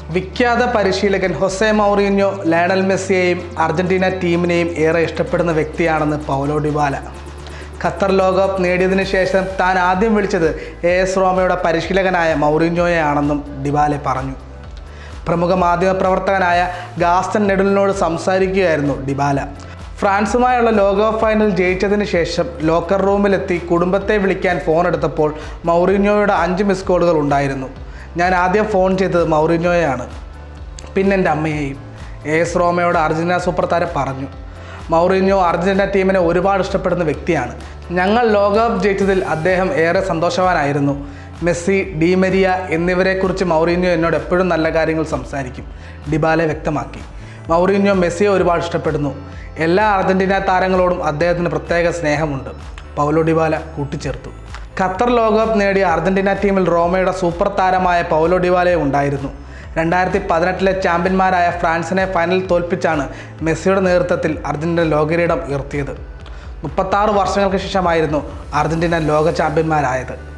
വിഖ്യാത പരിശീലകൻ Jose Mourinho Lionel മെസ്സിയെയും അർജന്റീന ടീമിനെയും ഏറെ ഇഷ്ടപ്പെടുന്ന വ്യക്തിയാണെന്ന് പൗലോ ഡിബാല ഖത്തർ ലോകകപ്പ് നേടിയതിനു ശേഷം താൻ ആദ്യം വിളിച്ചത് എ എസ് റോമയുടെ പരിശീലകനായ മൗറിഞ്ഞോയെയാണെന്നും ഡിബാലെ പറഞ്ഞു പ്രമുഖ മാധ്യമപ്രവർത്തകനായ ഗാസ്റ്റൻ നെഡലിനോട് സംസാരിക്കുകയായിരുന്നു ഡിബാല ഫ്രാൻസുമായുള്ള ലോകകപ്പ് ഫൈനൽ ജയിച്ചതിന് ശേഷം ലോക്കർ റൂമിലെത്തി കുടുംബത്തെ വിളിക്കാൻ ഫോൺ എടുത്തപ്പോൾ മൗറിഞ്ഞോയുടെ അഞ്ച് മിസ് കോളുകൾ ഉണ്ടായിരുന്നു ഞാൻ ആദ്യം ഫോൺ ചെയ്തത് മൗറിഞ്ഞോയെയാണ് പിന്നെ എൻ്റെ അമ്മയെയും എ എസ് റോമയോട് അർജന്റീന സൂപ്പർ താരം പറഞ്ഞു മൗറിഞ്ഞോ അർജന്റീന ടീമിനെ ഒരുപാട് ഇഷ്ടപ്പെടുന്ന വ്യക്തിയാണ് ഞങ്ങൾ ലോകകപ്പ് ജയിച്ചതിൽ അദ്ദേഹം ഏറെ സന്തോഷവാനായിരുന്നു മെസ്സി ഡീമരിയ എന്നിവരെക്കുറിച്ച് മൗറിഞ്ഞോ എന്നോട് എപ്പോഴും നല്ല കാര്യങ്ങൾ സംസാരിക്കും ഡിബാലെ വ്യക്തമാക്കി മൗറിഞ്ഞോ മെസ്സിയെ ഒരുപാട് ഇഷ്ടപ്പെടുന്നു എല്ലാ അർജന്റീന താരങ്ങളോടും അദ്ദേഹത്തിന് പ്രത്യേക സ്നേഹമുണ്ട് പൗലോ ഡിബാല കൂട്ടിച്ചേർത്തു ഖത്തർ ലോകകപ്പ് നേടിയ അർജന്റീന ടീമിൽ റോമയുടെ സൂപ്പർ താരമായ പൗലോ ഡിബാലെ ഉണ്ടായിരുന്നു രണ്ടായിരത്തി പതിനെട്ടിലെ ചാമ്പ്യന്മാരായ ഫ്രാൻസിനെ ഫൈനലിൽ തോൽപ്പിച്ചാണ് മെസ്സിയുടെ നേതൃത്വത്തിൽ അർജന്റീന ലോകകിരീടം ഉയർത്തിയത് മുപ്പത്താറ് വർഷങ്ങൾക്ക് ശേഷമായിരുന്നു അർജന്റീന ലോക ചാമ്പ്യന്മാരായത്